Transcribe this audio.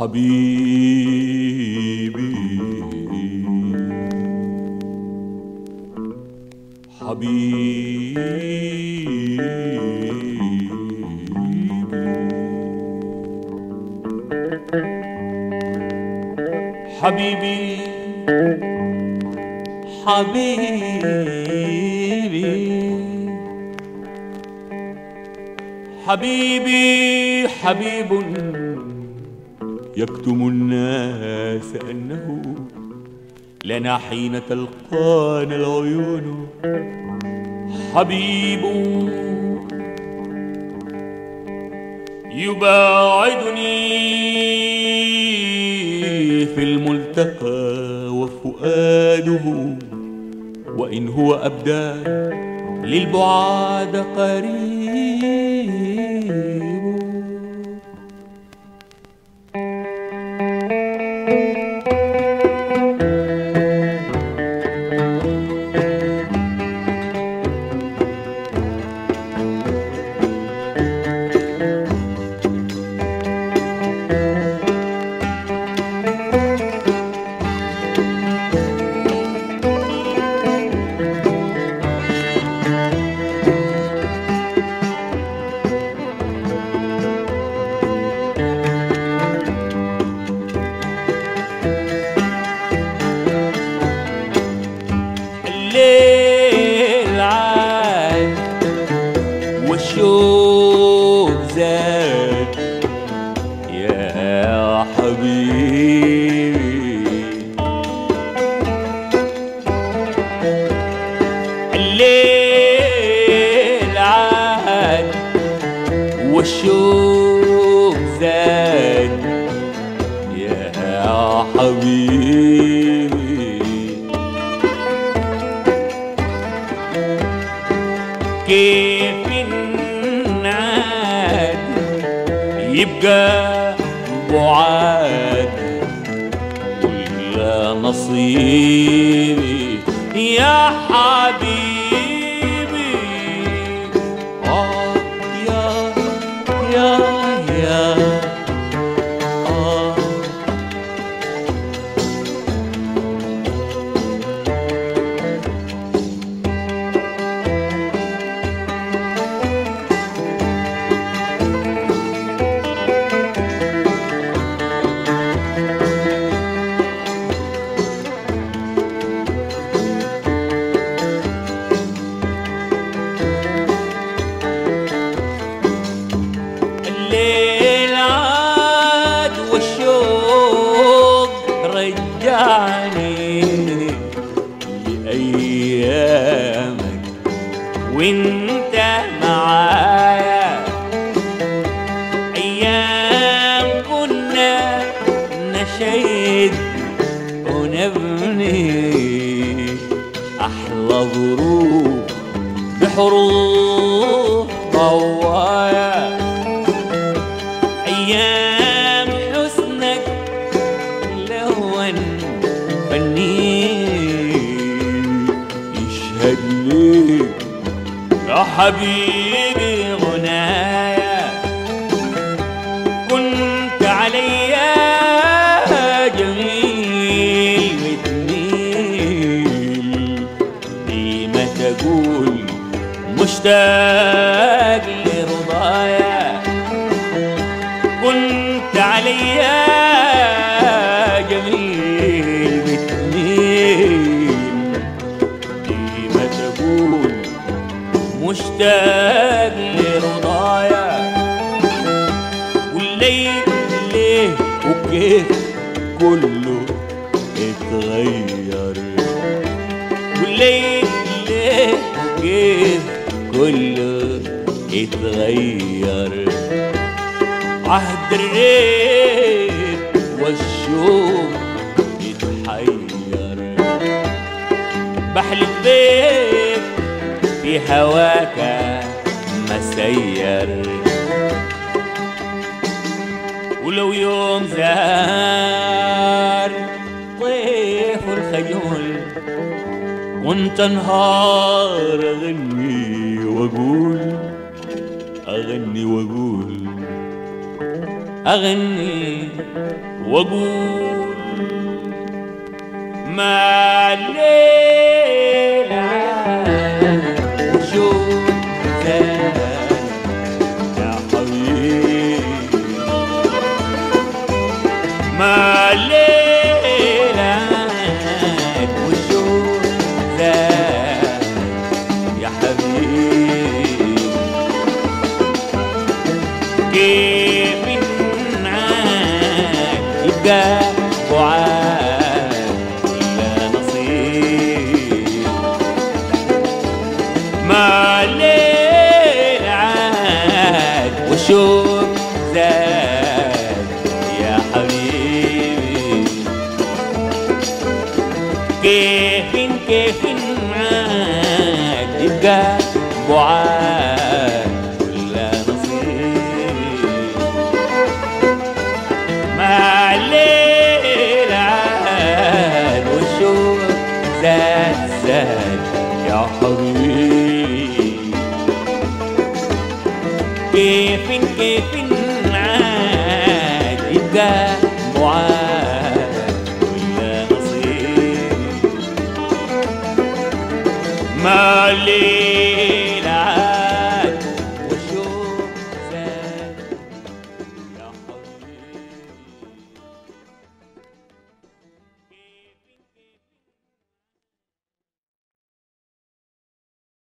حبيبي حبيبي حبيبي حبيبي حبيبي حبيب يكتم الناس أنه لنا حين تلقانا العيون حبيب يباعدني في الملتقى وفؤاده وإن هو أبدى للبعاد قريب الليل عاد والشوق زاد يا حبيبي الليل عاد والشوق زاد يا حبيبي كيف النعاد يبقى بعاد ولا نصيبي يا حبيبي آه يا يا يا آه الليل عاد والشوق رجعني لأيامك وانت معايا أيام كنا نشيد ونبني أحلى ظروف بحروف ضوايا أيام حسنك لون فني يشهد لي يا حبيبي غنايا كنت عليا جميل وتميل ديما تقول مشتاق لرضايا كنت عليا جميل بتميل ديما تقول مشتاق لرضايا والليل ليه وكيف كله اتغير والليل ليه وكيف كله اتغير عهد الريت والشوق يتحير بحلف بيك في هواك مسير ولو يوم زار طيف الخيول وانت نهار اغني واقول اغني واقول أغني وأقول ما الليلة شوف زاد يا حبيبي ما الليلة وشوف زاد يا حبيبي كيف معاك يبقى بعاد لا نصيب ما الليل عاد وشوف زاد يا حبيبي كيف كيف معاك يبقى بعاد ولا نصيب ما الليل عاد وشوف زاد زاد يا حبيبي كيف كيف عاد يبقى معاد ولا نصيب ما لي